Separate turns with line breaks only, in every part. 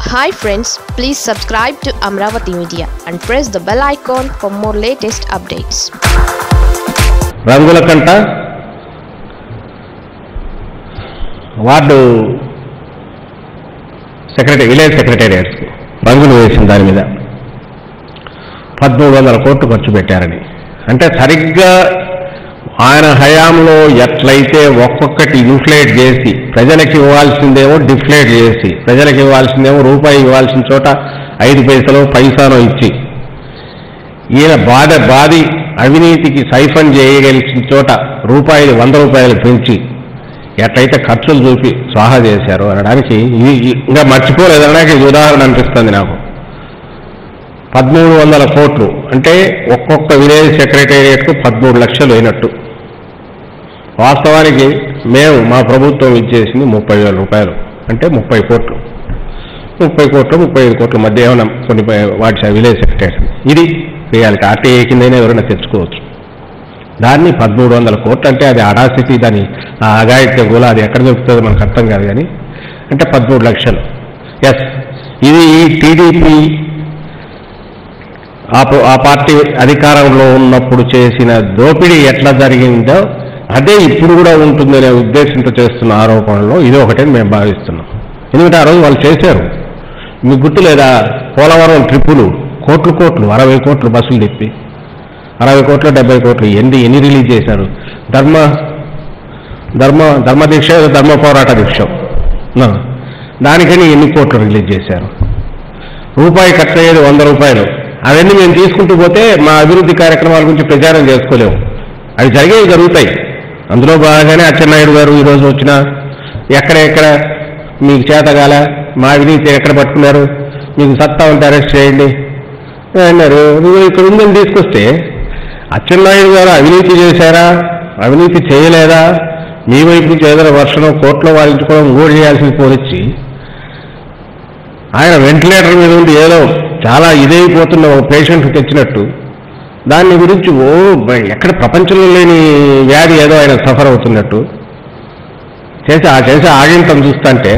Hi friends please subscribe to Amaravati media and press the bell icon for more latest updates
రంగుల కంట ward secretary village secretariats రంగులు వేసిన దాని మీద పదమూడు వందల కోట్లు ఖర్చు పెట్టారని అంటే సరిగ్గా ఆయన హయాంలో ఎట్లయితే ఒక్కొక్కటి ఇన్ఫ్లేట్ చేసి ప్రజలకు ఇవ్వాల్సిందేమో డిఫ్లేట్ చేసి ప్రజలకు ఇవ్వాల్సిందేమో రూపాయి ఇవ్వాల్సిన చోట ఐదు పైసలు పైసానో ఇచ్చి ఈయన బాధ బాధి అవినీతికి సైఫన్ చేయగలిసిన చోట రూపాయలు వంద రూపాయలు పెంచి ఎట్లయితే ఖర్చులు చూపి స్వాహా చేశారు అనడానికి ఇది ఇది ఇంకా మర్చిపోలేదనడానికి ఇది ఉదాహరణ అనిపిస్తుంది నాకు పదమూడు వందల కోట్లు అంటే ఒక్కొక్క విలేజ్ సెక్రటేరియట్కు పదమూడు లక్షలు అయినట్టు వాస్తవానికి మేము మా ప్రభుత్వం ఇచ్చేసింది ముప్పై వేల రూపాయలు అంటే ముప్పై కోట్లు ముప్పై కోట్లు ముప్పై ఐదు కోట్ల మధ్య ఏమైనా కొన్ని వాటి విలేజ్ సెక్రటరీ ఇది రియాలిటీ ఆర్టీఏ కిందైనా ఎవరైనా తెచ్చుకోవచ్చు దాన్ని పదమూడు వందల కోట్లు అంటే అది అడాసిటీ దాని ఆ అగాయిత్య గోల అది ఎక్కడ దొరుకుతుందో మనకు అర్థం కాదు కానీ అంటే పదమూడు లక్షలు ఎస్ ఇది టీడీపీ ఆ ప- ఆ పార్టీ అధికారంలో ఉన్నప్పుడు చేసిన దోపిడీ ఎట్లా జరిగిందో అదే ఇప్పుడు కూడా ఉంటుందనే ఉద్దేశంతో చేస్తున్న ఆరోపణలో ఇది ఒకటే మేము భావిస్తున్నాం ఎందుకంటే ఆ రోజు వాళ్ళు చేశారు మీకు గుర్తు లేదా పోలవరం ట్రిప్పులు కోట్లు కోట్లు అరవై కోట్లు బస్సులు తిప్పి అరవై కోట్లు డెబ్బై కోట్లు ఎన్ని ఎన్ని రిలీజ్ చేశారు ధర్మ ధర్మ ధర్మ దీక్ష ఏదో ధర్మ పోరాట దీక్ష నా. దానికని ఎన్ని కోట్లు రిలీజ్ చేశారు రూపాయి ఖర్చు అయ్యేది వంద రూపాయలు అవన్నీ మేము తీసుకుంటూ పోతే మా అభివృద్ధి కార్యక్రమాల గురించి ప్రచారం చేసుకోలేము అవి జరిగేవి జరుగుతాయి అందులో బాగానే అచ్చెన్నాయుడు గారు ఈరోజు వచ్చిన ఎక్కడెక్కడ మీకు చేతగాల మా అవినీతి ఎక్కడ పట్టుకున్నారు మీకు సత్తా ఉంటే అరెస్ట్ చేయండి అన్నారు నువ్వు ఇక్కడ ఉందని తీసుకొస్తే అచ్చెన్నాయుడు గారు అవినీతి చేశారా అవినీతి చేయలేదా మీ వైపు నుంచి ఏదైనా వర్షం కోర్టులో వారించుకోవడం ఓడి చేయాల్సింది పోనిచ్చి ఆయన వెంటిలేటర్ మీద ఉండి ఏదో చాలా ఇదైపోతున్న ఒక పేషెంట్ తెచ్చినట్టు దాని గురించి ఓ బ- ఎక్కడ ప్రపంచంలో లేని వ్యాధి ఏదో ఆయన సఫర్ అవుతున్నట్టు చేసి ఆ చేసి ఆగింతం చూస్తుంటే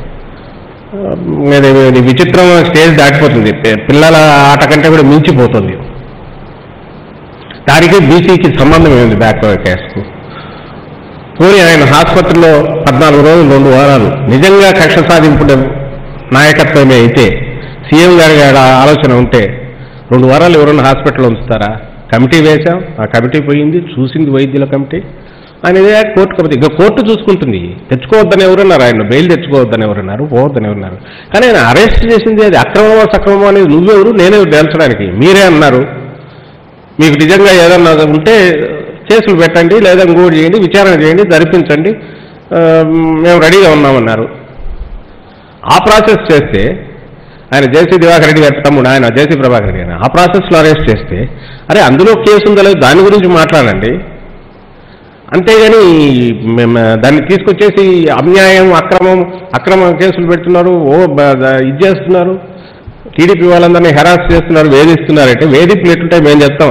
ఆ, ఇది ఇది విచిత్రం స్టేజ్ దాటిపోతుంది పి- పిల్లల ఆట కంటే కూడా మించిపోతుంది దానికి బీసీకి సంబంధం ఏమిటి బ్యాక్వర్డ్ కేసుకు పోనీ ఆయన ఆసుపత్రిలో పద్నాలుగు రోజులు రెండు వారాలు నిజంగా కక్ష సాధింపుడు నాయకత్వమే అయితే సీఎం గారి గారి ఆలోచన ఉంటే రెండు వారాలు ఎవరైనా హాస్పిటల్లో ఉంచుతారా కమిటీ వేశాం ఆ కమిటీ పోయింది చూసింది వైద్యుల కమిటీ అనేది కోర్టు కమిటీ ఇక కోర్టు చూసుకుంటుంది తెచ్చుకోవద్దని ఎవరన్నారు ఆయన బెయిల్ తెచ్చుకోవద్దని ఎవరన్నారు పోవద్దని ఎవరన్నారు కానీ ఆయన అరెస్ట్ చేసింది అది అక్రమమో సక్రమమో అనేది నువ్వెవరు నేనే తేల్చడానికి మీరే అన్నారు మీకు నిజంగా ఏదన్నా ఉంటే కేసులు పెట్టండి లేదా ఇంకోటి చేయండి విచారణ చేయండి జరిపించండి ఆ, మేము రెడీగా ఉన్నామన్నారు ఆ ప్రాసెస్ చేస్తే ఆయన జేసీ దివాకర్ రెడ్డి గారి తమ్ముడు ఆయన జేసీ ప్రభాకర్ రెడ్డి గారు ఆ ప్రాసెస్లో అరెస్ట్ చేస్తే అరే అందులో కేసు ఉందో లేదో దాని గురించి మాట్లాడండి అంతేగాని మేము దాన్ని తీసుకొచ్చేసి అన్యాయం అక్రమం అక్రమ కేసులు పెడుతున్నారు ఓ బ- ద- ఇది చేస్తున్నారు టీడీపీ వాళ్ళందరినీ హెరాస్ చేస్తున్నారు వేధిస్తున్నారంటే వేధింపులు ఎట్టుంటే మేము చెప్తాం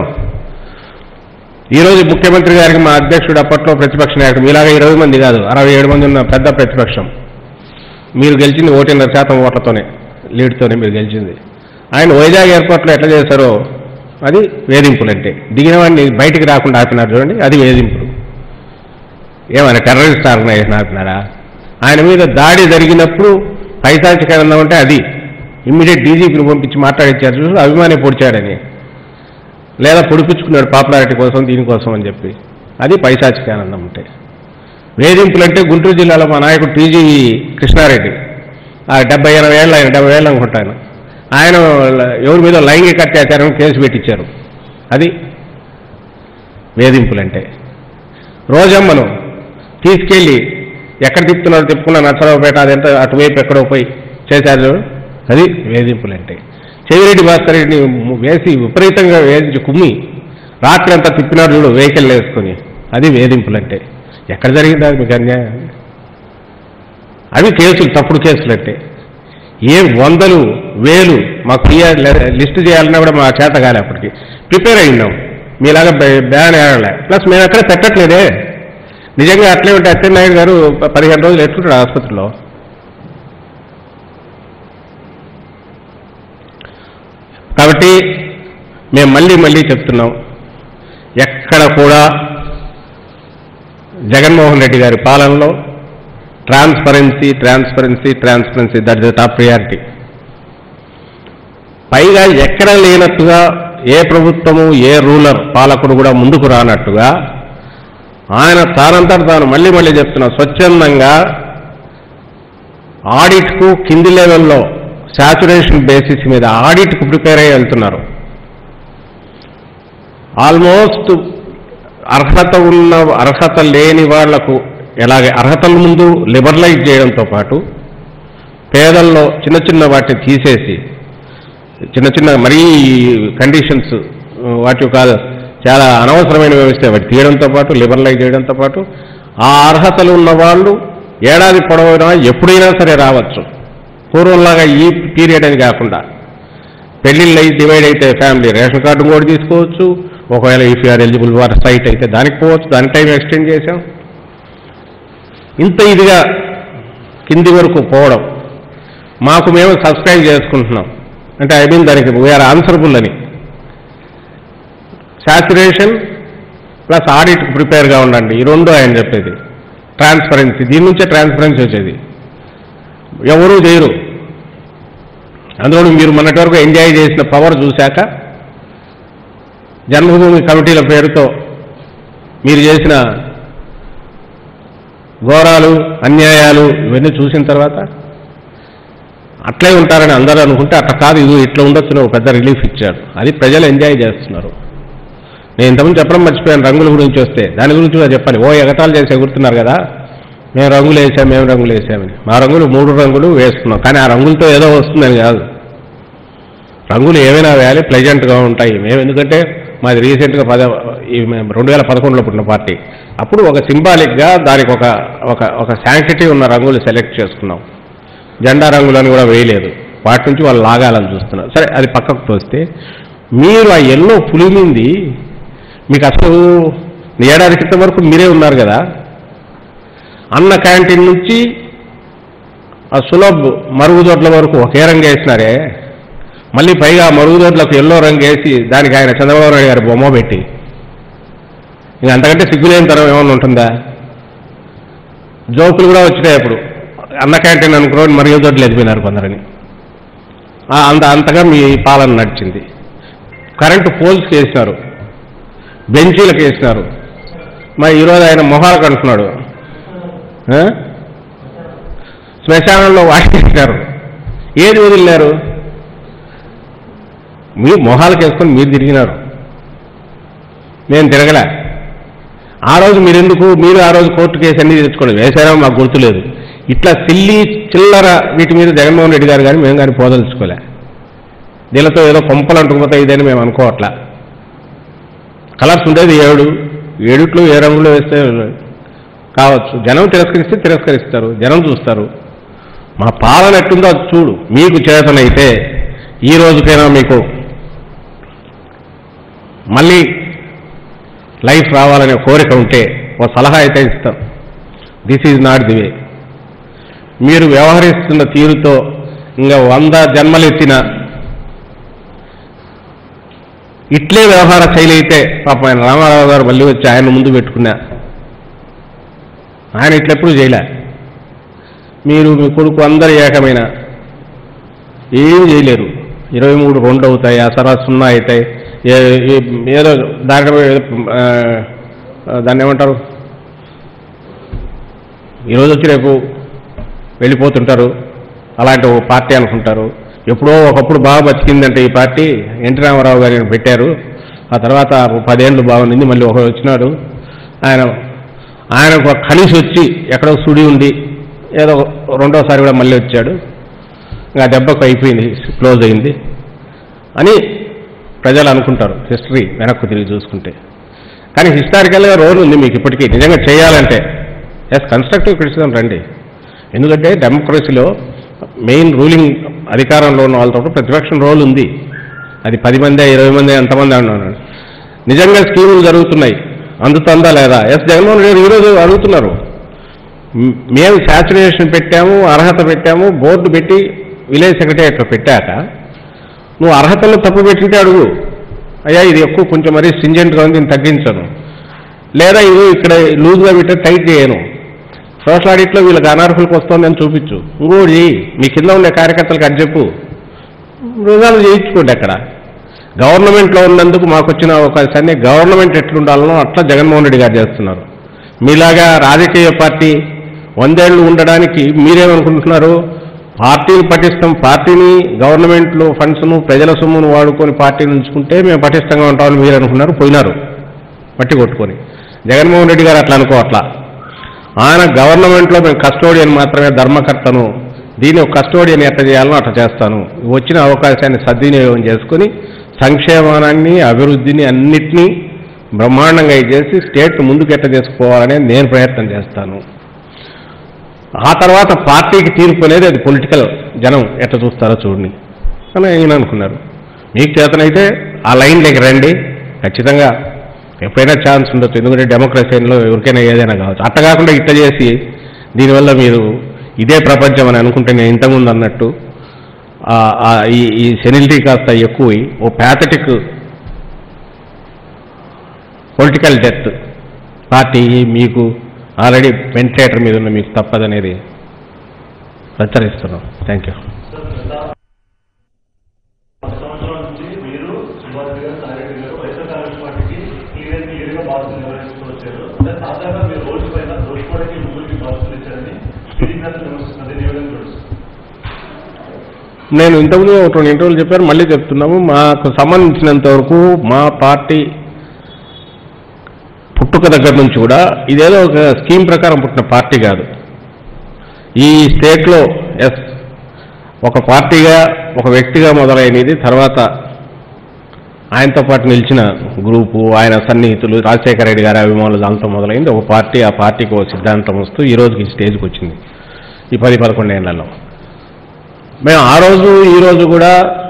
ఈ రోజు ముఖ్యమంత్రి గారికి మా అధ్యక్షుడు అప్పట్లో ప్రతిపక్ష నాయకుడు మీలాగా ఇరవై మంది కాదు అరవై ఏడు మంది ఉన్న పెద్ద ప్రతిపక్షం మీరు గెలిచింది ఒకటిన్నర శాతం ఓట్లతోనే లీడ్తోనే మీరు గెలిచింది ఆయన వైజాగ్ ఎయిర్పోర్ట్లో ఎట్లా చేశారో అది వేధింపులు అంటే దిగిన వాడిని బయటికి రాకుండా ఆపినారు చూడండి అది వేధింపులు ఏమైనా టెర్రరిస్ట్ ఆర్గనైజేషన్ ఆపినారా ఆయన మీద దాడి జరిగినప్పుడు పైశాచికరణం అంటే అది ఇమ్మీడియట్ డీజీపీని పంపించి మాట్లాడించారు చూసి అభిమాని పొడిచాడని లేదా పొడిపించుకున్నాడు పాపులారిటీ కోసం దీనికోసం అని చెప్పి అది పైశాచిక ఆనందం అంటే వేధింపులు అంటే గుంటూరు జిల్లాలో మా నాయకుడు టీజీ కృష్ణారెడ్డి ఆ డెబ్బై ఎనభై ఏళ్ళు ఆయన డెబ్బై ఏళ్ళు అనుకుంటాను ఆయన ఎవరి మీద లైంగిక అత్యాచారం కేసు పెట్టించారు అది వేధింపులంటే రోజమ్మను తీసుకెళ్ళి ఎక్కడ తిప్పుతున్నారో తిప్పుకున్న నచ్చరావుపేట అదంతా అటువైపు ఎక్కడో పోయి చేశారు చూడు. అది వేధింపులంటే చెవిరెడ్డి భాస్కర్ రెడ్డిని వేసి విపరీతంగా వేధించి కుమ్మి రాత్రి అంతా తిప్పినారు చూడు వెహికల్ వేసుకొని అది వేధింపులంటే ఎక్కడ జరిగిందా మీకు అన్యాయం అవి కేసులు తప్పుడు కేసులు అంటే ఏ వందలు వేలు మాకు క్లియర్ లిస్ట్ చేయాలన్నా కూడా మా చేత కాలే అప్పటికి ప్రిపేర్ అయ్యిందాం మీలాగా బ్యా- బ్యాన్ ఏడలే ప్లస్ మేము ఎక్కడ పెట్టట్లేదే నిజంగా అట్లే ఉంటే అచ్చెన్నాయుడు గారు ప- పదిహేను రోజులు ఎట్లుంటాడు ఆసుపత్రిలో కాబట్టి మేము మళ్ళీ మళ్ళీ చెప్తున్నాం ఎక్కడ కూడా జగన్మోహన్ రెడ్డి గారి పాలనలో transparency transparency transparency that is the top priority పైగా ఎక్కడ లేనట్టుగా ఏ ప్రభుత్వము ఏ రూలర్ పాలకుడు కూడా ముందుకు రానట్టుగా ఆయన తానంతట తాను మళ్ళీ మళ్ళీ చెప్తున్నా స్వచ్ఛందంగా ఆడిట్కు కింది లెవెల్లో శాచురేషన్ బేసిస్ మీద ఆడిట్కు ప్రిపేర్ అయ్యి వెళ్తున్నారు ఆల్మోస్ట్ అర్హత ఉన్న అర్హత లేని వాళ్లకు ఎలాగే అర్హతల ముందు లిబరలైజ్ చేయడంతో పాటు పేదల్లో చిన్న చిన్న వాటిని తీసేసి చిన్న చిన్న మరీ కండిషన్స్ వాటి కాదు చాలా అనవసరమైన వ్యవస్థ వాటి తీయడంతో పాటు లిబరలైజ్ చేయడంతో పాటు ఆ అర్హతలు ఉన్న వాళ్ళు ఏడాది పొడవునా ఎప్పుడైనా సరే రావచ్చు పూర్వంలాగా ఈ పీరియడ్ అని కాకుండా పెళ్లిళ్ళు అయి డివైడ్ అయితే ఫ్యామిలీ రేషన్ కార్డు కూడా తీసుకోవచ్చు ఒకవేళ if you're eligible for site అయితే దానికి పోవచ్చు దాని టైం ఎక్స్టెండ్ చేశాం ఇంత ఇదిగా కింది వరకు పోవడం మాకు మేము సబ్స్క్రైబ్ చేసుకుంటున్నాం అంటే ఐ మీన్ దానికి వీఆర్ ఆన్సరబుల్ అని శాచురేషన్ ప్లస్ ఆడిట్కి ప్రిపేర్గా ఉండండి ఈ రెండు ఆయన చెప్పేది ట్రాన్స్పరెన్సీ దీని నుంచే ట్రాన్స్పరెన్సీ వచ్చేది ఎవరూ చేయరు అందులో మీరు మొన్నటి వరకు ఎంజాయ్ చేసిన పవర్ చూశాక జన్మభూమి కమిటీల పేరుతో మీరు చేసిన ఘోరాలు అన్యాయాలు ఇవన్నీ చూసిన తర్వాత అట్లే ఉంటారని అందరూ అనుకుంటే అట్లా కాదు ఇది ఇట్లా ఉండొచ్చు ఒక పెద్ద రిలీఫ్ ఇచ్చాడు అది ప్రజలు ఎంజాయ్ చేస్తున్నారు నేను ఇంతకుముందు చెప్పడం మర్చిపోయాను రంగుల గురించి వస్తే దాని గురించి కూడా చెప్పాలి ఓ ఎగతాలు చేసి ఎగురుతున్నారు కదా మేము రంగులు వేసాం మేము రంగులు వేసామని మా రంగులు మూడు రంగులు వేసుకున్నాం కానీ ఆ రంగులతో ఏదో వస్తుందని కాదు రంగులు ఏమైనా వేయాలి ప్లెజెంట్గా ఉంటాయి మేము ఎందుకంటే మాది రీసెంట్గా పద ఈ మేము రెండు వేల పదకొండులో పుట్టిన పార్టీ అప్పుడు ఒక సింబాలిక్గా దానికి ఒక ఒక ఒక శాంక్టిటీ ఉన్న రంగులు సెలెక్ట్ చేసుకున్నాం జెండా రంగులని కూడా వేయలేదు వాటి నుంచి వాళ్ళు లాగాలని చూస్తున్నారు సరే అది పక్కకు తోస్తే మీరు ఆ ఎల్లో పులిమింది మీకు అసలు ఏడాది క్రితం వరకు మీరే ఉన్నారు కదా అన్న క్యాంటీన్ నుంచి ఆ సులభ్ మరుగుదొడ్ల వరకు ఒకే రంగు వేసినారే మళ్ళీ పైగా ఆ మరుగుదొడ్లకు ఎల్లో రంగు వేసి దానికి ఆయన చంద్రబాబు నాయుడు గారి బొమ్మ పెట్టి ఇంక అంతకంటే సిగ్గులేని తరం ఏమన్నా ఉంటుందా జోకులు కూడా వచ్చినాయి అప్పుడు అన్న క్యాంటీన్ అనుకుని మరుగుదొడ్లు ఎదిపోయినారు కొందరని ఆ, అంత అంతగా మీ పాలన నడిచింది కరెంటు పోల్స్కి వేసినారు బెంచీలకు వేసినారు మరి ఈరోజు ఆయన మొహాలకు అంటున్నాడు ఆ? శ్మశానంలో వాడేసినారు ఏది వదిలినారు మీ మొహాలకు వేసుకొని మీరు తిరిగినారు నేను తిరగలే ఆ రోజు మీరెందుకు మీరు ఆ రోజు కోర్టు కేసు అన్ని తెచ్చుకోండి వేశారో మాకు గుర్తులేదు ఇట్లా సిల్లి చిల్లర వీటి మీద జగన్మోహన్ రెడ్డి గారు కానీ మేము కానీ పోదలుచుకోలే దీనితో ఏదో కొంపలు అంటుకుపోతాయి ఇదని మేము అనుకోవట్లా కలర్స్ ఉండేది ఏడు ఏడుట్లో ఏ రంగులో వేస్తే కావచ్చు జనం తిరస్కరిస్తే తిరస్కరిస్తారు జనం చూస్తారు మా పాలన ఎట్టుందో అది చూడు మీకు చేతనైతే ఈ రోజుకైనా మీకు మళ్ళీ లైఫ్ రావాలనే కోరిక ఉంటే ఓ సలహా అయితే ఇస్తాం this is not the way మీరు వ్యవహరిస్తున్న తీరుతో ఇంకా వంద జన్మలెత్తిన ఇట్లే వ్యవహార శైలి అయితే పాప ఆయన రామారావు గారు మళ్ళీ వచ్చి ఆయన ముందు పెట్టుకున్నా ఆయన ఇట్లెప్పుడు చేయలే మీరు మీ కొడుకు అందరు ఏకమైన ఏం చేయలేరు ఇరవై మూడు రెండు అవుతాయి ఆ తర్వాత సున్నా అవుతాయి ఏ- ఏ- ఏదో దాని ఆ, దాన్ని ఏమంటారు ఈరోజు వచ్చి రేపు వెళ్ళిపోతుంటారు అలాంటి ఒక పార్టీ అనుకుంటారు ఎప్పుడో ఒకప్పుడు బాగా బతికిందంటే ఈ పార్టీ ఎన్టీ రామారావు గారిని పెట్టారు ఆ తర్వాత పదేళ్ళు బాగుంది మళ్ళీ ఒకరు వచ్చినాడు ఆయన ఆయన ఒక కలిసి వచ్చి ఎక్కడో సుడి ఉంది ఏదో రెండోసారి కూడా మళ్ళీ వచ్చాడు ఇంకా దెబ్బకు అయిపోయింది క్లోజ్ అయింది అని ప్రజలు అనుకుంటారు హిస్టరీ వెనక్కు తిరిగి చూసుకుంటే కానీ హిస్టారికల్గా రోల్ ఉంది మీకు ఇప్పటికీ నిజంగా చేయాలంటే ఎస్ కన్స్ట్రక్టివ్ క్రిటిసిజం రండి ఎందుకంటే డెమోక్రసీలో మెయిన్ రూలింగ్ అధికారంలో ఉన్న వాళ్ళతో ప్రతిపక్షం రోల్ ఉంది అది పది మంది ఇరవై మంది ఎంతమంది అన్నారు నిజంగా స్కీములు జరుగుతున్నాయి అందుతుందా లేదా ఎస్ జగన్మోహన్ రెడ్డి ఈరోజు అడుగుతున్నారు మ్- మేము శాచురేషన్ పెట్టాము అర్హత పెట్టాము బోర్డు పెట్టి విలేజ్ సెక్రటరియట్లో పెట్టాక నువ్వు అర్హతల్లో తప్పు పెట్టింటే అడుగు అయ్యా ఇది ఎక్కువ కొంచెం మరీ స్ట్రింజెంట్గా ఉంది దీన్ని తగ్గించను లేదా ఇది ఇక్కడ లూజ్గా పెట్టి టైట్ చేయను సోషల్ ఆడిట్లో వీళ్ళకి అనార్హులకు వస్తుంది అని చూపించు ఇంకోటి మీ కింద ఉండే కార్యకర్తలకు అది చెప్పు రిజాల్వ్ చేయించుకోండి అక్కడ గవర్నమెంట్లో ఉన్నందుకు మాకు వచ్చిన అవకాశాన్ని గవర్నమెంట్ ఎట్లుండాలనో అట్లా జగన్మోహన్ రెడ్డి గారు చేస్తున్నారు మీలాగా రాజకీయ పార్టీ వందేళ్లు ఉండడానికి మీరేమనుకుంటున్నారు పార్టీలు పటిష్టం పార్టీని గవర్నమెంట్లో ఫండ్స్ను ప్రజల సొమ్మును వాడుకొని పార్టీని ఉంచుకుంటే మేము పటిష్టంగా ఉంటామని మీరు అనుకున్నారు పోయినారు పట్టి కొట్టుకొని జగన్మోహన్ రెడ్డి గారు అట్లా అనుకో అట్లా ఆయన గవర్నమెంట్లో మేము కస్టోడియన్ మాత్రమే ధర్మకర్తను దీన్ని ఒక కస్టోడియన్ ఎట్లా చేయాలో అట్లా చేస్తాను వచ్చిన అవకాశాన్ని సద్వినియోగం చేసుకుని సంక్షేమాన్ని అభివృద్ధిని అన్నిటినీ బ్రహ్మాండంగా ఇది చేసి స్టేట్ ముందుకు ఎట్లా చేసుకోవాలనే నేను ప్రయత్నం చేస్తాను ఆ తర్వాత పార్టీకి తీర్పు అనేది అది పొలిటికల్ జనం ఎట్లా చూస్తారో చూడండి అని ఆయన అనుకున్నారు మీకు చేతనైతే ఆ లైన్ దగ్గర రండి ఖచ్చితంగా ఎప్పుడైనా ఛాన్స్ ఉండొచ్చు ఎందుకంటే డెమోక్రసీలో ఎవరికైనా ఏదైనా కావచ్చు అట్ట కాకుండా ఇట్ట చేసి దీనివల్ల మీరు ఇదే ప్రపంచం అని అనుకుంటే నేను ఇంతకుముందు అన్నట్టు ఆ- ఆ ఈ ఈ సెనిలిటీ కాస్త ఎక్కువ ఓ ప్యాథటిక్ పొలిటికల్ డెత్ పార్టీ మీకు ఆల్రెడీ వెంటిలేటర్ మీద ఉన్న మీకు తప్పదనేది హెచ్చరిస్తున్నాం థ్యాంక్ యూ
ఒక సంవత్సరం నుంచి మీరు సుభాష్ గారు సారెడ్డి గారు వైఎస్ఆర్ కాంగ్రెస్ పార్టీకి క్లియర్ క్లియర్ గా బాధ్యతలు నిర్వహిస్తూ వచ్చారు అంటే సాధారణంగా మీరు రోజు పైన దోచుకోవడానికి ముగ్గురికి బాధ్యతలు ఇచ్చారని టీడీపీ నేతలు విమర్శిస్తున్నది ఏ విధంగా చూడొచ్చు
నేను ఇంతకుముందు ఒక రెండు ఇంటర్వ్యూలు చెప్పాను మళ్ళీ చెప్తున్నాము మాకు సంబంధించినంత వరకు మా పార్టీ పుట్టుక దగ్గర నుంచి కూడా ఇదేదో ఒక స్కీమ్ ప్రకారం పుట్టిన పార్టీ కాదు ఈ స్టేట్లో ఎస్ ఒక పార్టీగా ఒక వ్యక్తిగా మొదలైనది తర్వాత ఆయనతో పాటు నిలిచిన గ్రూపు ఆయన సన్నిహితులు రాజశేఖర రెడ్డి గారి అభిమానులు దాంతో మొదలైంది ఒక పార్టీ ఆ పార్టీకి ఒక సిద్ధాంతం వస్తూ ఈ రోజుకి ఈ స్టేజ్కి వచ్చింది ఈ పది పదకొండేళ్లలో మేము ఆ రోజు ఈ రోజు కూడా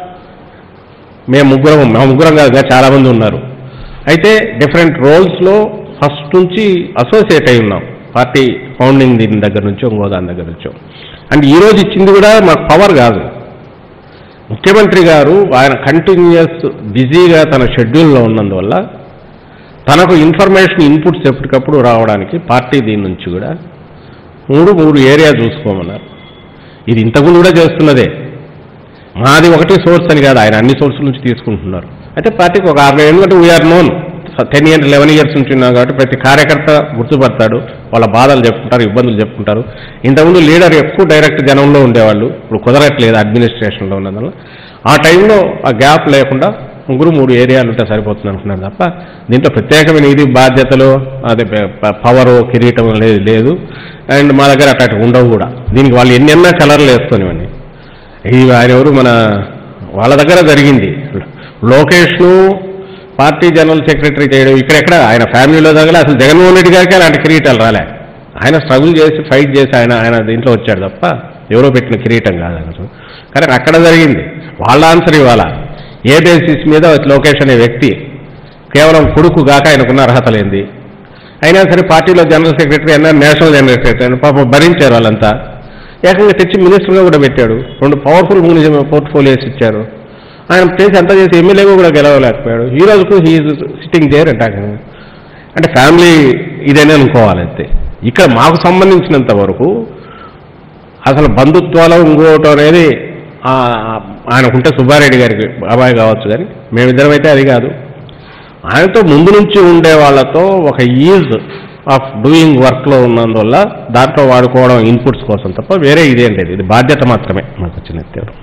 మేము ముగ్గురం మా ముగ్గురం కాదు ఇంకా చాలామంది ఉన్నారు అయితే డిఫరెంట్ రోల్స్లో ఫస్ట్ నుంచి అసోసియేట్ అయి ఉన్నాం పార్టీ ఫౌండింగ్ దీని దగ్గర నుంచో ఇంకో దాని దగ్గర నుంచో అండ్ ఈ రోజు ఇచ్చింది కూడా మాకు పవర్ కాదు ముఖ్యమంత్రి గారు ఆయన కంటిన్యూస్ బిజీగా తన షెడ్యూల్లో ఉన్నందువల్ల తనకు ఇన్ఫర్మేషన్ ఇన్పుట్స్ ఎప్పటికప్పుడు రావడానికి పార్టీ దీని నుంచి కూడా మూడు మూడు ఏరియా చూసుకోమన్నారు ఇది ఇంతకుముందు కూడా చేస్తున్నదే మాది ఒకటి సోర్స్ అని కాదు ఆయన అన్ని సోర్సుల నుంచి తీసుకుంటున్నారు అయితే పార్టీకి ఒక ఆరు ఎందుకంటే we're known ten years eleven years నుంచి ఉన్నాం కాబట్టి ప్రతి కార్యకర్త గుర్తుపడతాడు వాళ్ళ బాధలు చెప్పుకుంటారు ఇబ్బందులు చెప్పుకుంటారు ఇంతకుముందు లీడర్ ఎక్కువ డైరెక్ట్ జనంలో ఉండేవాళ్ళు ఇప్పుడు కుదరట్లేదు అడ్మినిస్ట్రేషన్లో ఉన్నదానివల్ల ఆ టైంలో ఆ గ్యాప్ లేకుండా ముగ్గురు మూడు ఏరియాలు ఉంటే సరిపోతుంది అనుకున్నారు తప్ప దీంట్లో ప్రత్యేకమైన ఇది బాధ్యతలు అదే పవర్ కిరీటం లేదు లేదు అండ్ మా దగ్గర అట్లాంటి ఉండవు కూడా దీనికి వాళ్ళు ఎన్నెన్నా కలర్లు వేసుకొనివ్వండి ఇది ఆయన ఎవరు మన వాళ్ళ దగ్గర జరిగింది లోకేష్ను పార్టీ జనరల్ సెక్రటరీ చేయడం ఇక్కడెక్కడ ఆయన ఫ్యామిలీలో తగల అసలు జగన్మోహన్ రెడ్డి గారికి అలాంటి కిరీటాలు రాలే ఆయన స్ట్రగుల్ చేసి ఫైట్ చేసి ఆయన ఆయన దీంట్లో వచ్చాడు తప్ప ఎవరో పెట్టిన కిరీటం కాదు అసలు కానీ అక్కడ జరిగింది వాళ్ళ ఆన్సర్ ఇవ్వాలా ఏ బేసిస్ మీద లోకేష్ అనే వ్యక్తి కేవలం కొడుకు గాక ఆయనకున్న అర్హత లేనిది అయినా సరే పార్టీలో జనరల్ సెక్రటరీ అన్నారు నేషనల్ జనరల్ సెక్రటరీ అని పాపం భరించారు వాళ్ళంతా ఏకంగా తెచ్చి మినిస్టర్గా కూడా పెట్టాడు రెండు పవర్ఫుల్ పోర్ట్ఫోలియోస్ ఇచ్చారు ఆయన చేసి అంతా చేసి ఎమ్మెల్యేగా కూడా గెలవలేకపోయాడు ఈ రోజుకు హీ సిట్టింగ్ దేర్ అంట అంటే ఫ్యామిలీ ఇదేనే అనుకోవాలి అంతే ఇక్కడ మాకు సంబంధించినంత వరకు అసలు బంధుత్వాలు ఇంకోటి అనేది ఆ, ఆయనకుంటే సుబ్బారెడ్డి గారికి బాబాయ్ కావచ్చు కానీ మేమిద్దరం అయితే అది కాదు ఆయనతో ముందు నుంచి ఉండే వాళ్ళతో ఒక ఈజ్ ఆఫ్ డూయింగ్ వర్క్లో ఉన్నందువల్ల దాంట్లో వాడుకోవడం ఇన్పుట్స్ కోసం తప్ప వేరే ఇదేం లేదు ఇది బాధ్యత మాత్రమే మాకు వచ్చిన తీవ్రం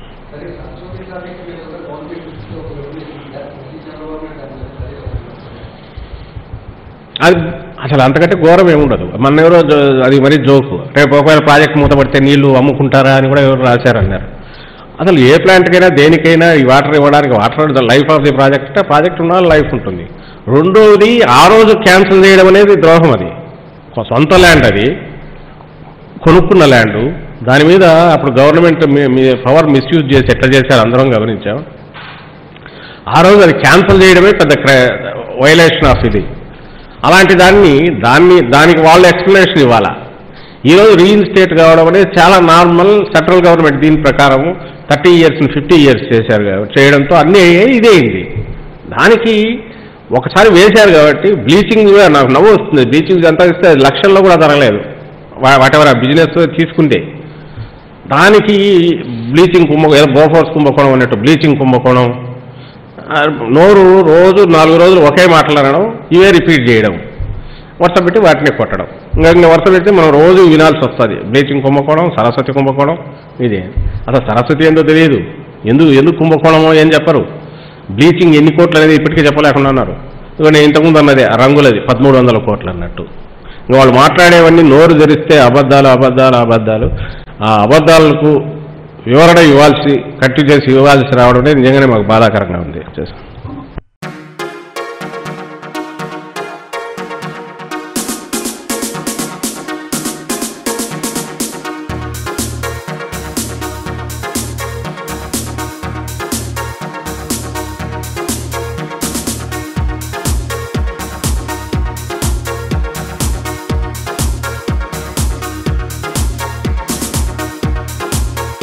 అది అసలు అంతకంటే ఘోరం ఏముండదు మన ఎవరో జో- అది మరీ జోకు రేపు ఒకవేళ ప్రాజెక్ట్ మూతపడితే నీళ్లు అమ్ముకుంటారా అని కూడా ఎవరు రాశారన్నారు అసలు ఏ ప్లాంట్కైనా దేనికైనా ఈ వాటర్ ఇవ్వడానికి water life of the project project ఉన్న లైఫ్ ఉంటుంది రెండోది ఆ రోజు క్యాన్సిల్ చేయడం అనేది ద్రోహం అది సొంత ల్యాండ్ అది కొనుక్కున్న ల్యాండ్ దాని మీద అప్పుడు గవర్నమెంట్ మీ పవర్ మిస్యూజ్ చేసి ఎట్లా చేశారు అందరం గమనించాం ఆ రోజు అది క్యాన్సిల్ చేయడమే పెద్ద వైలేషన్ ఆఫ్ ఇది అలాంటి దాన్ని దాన్ని దానికి వాళ్ళు ఎక్స్ప్లెనేషన్ ఇవ్వాలా ఈరోజు రీఇన్స్టేట్ కావడం అనేది చాలా నార్మల్ సెంట్రల్ గవర్నమెంట్ దీని ప్రకారం థర్టీ ఇయర్స్ని ఫిఫ్టీ ఇయర్స్ చేశారు కాబట్టి చేయడంతో అన్నీ ఇదే అయింది దానికి ఒకసారి వేశారు కాబట్టి బ్లీచింగ్ కూడా నాకు నవ్వు వస్తుంది బ్లీచింగ్ ఎంత ఇస్తే అది లక్షల్లో కూడా జరగలేదు వాట్ ఎవర్ ఆ బిజినెస్ తీసుకుంటే దానికి బ్లీచింగ్ కుంభకోణం ఏదో బోఫోర్స్ కుంభకోణం అన్నట్టు బ్లీచింగ్ కుంభకోణం ఆ, నోరు రోజు నాలుగు రోజులు ఒకే మాట్లాడడం ఇవే రిపీట్ చేయడం వరుస పెట్టి వాటిని కొట్టడం ఇంకా ఇంకా వరుస పెట్టి మనం రోజు వినాల్సి వస్తుంది బ్లీచింగ్ కుంభకోణం సరస్వతి కుంభకోణం ఇదే అసలు సరస్వతి ఏందో తెలియదు ఎందుకు ఎందుకు కుంభకోణమో ఏం చెప్పరు బ్లీచింగ్ ఎన్ని కోట్లు అనేది ఇప్పటికీ చెప్పలేకుండా ఉన్నారు ఇక నేను ఇంతకుముందు అన్నదే ఆ రంగులది పదమూడు వందల కోట్లు అన్నట్టు ఇంకా వాళ్ళు మాట్లాడేవన్నీ నోరు తెరిస్తే అబద్ధాలు అబద్ధాలు అబద్ధాలు ఆ అబద్ధాలకు వివరణ ఇవ్వాల్సి కట్టు చేసి ఇవ్వాల్సి రావడం అనేది నిజంగానే మాకు బాధాకరంగా ఉంది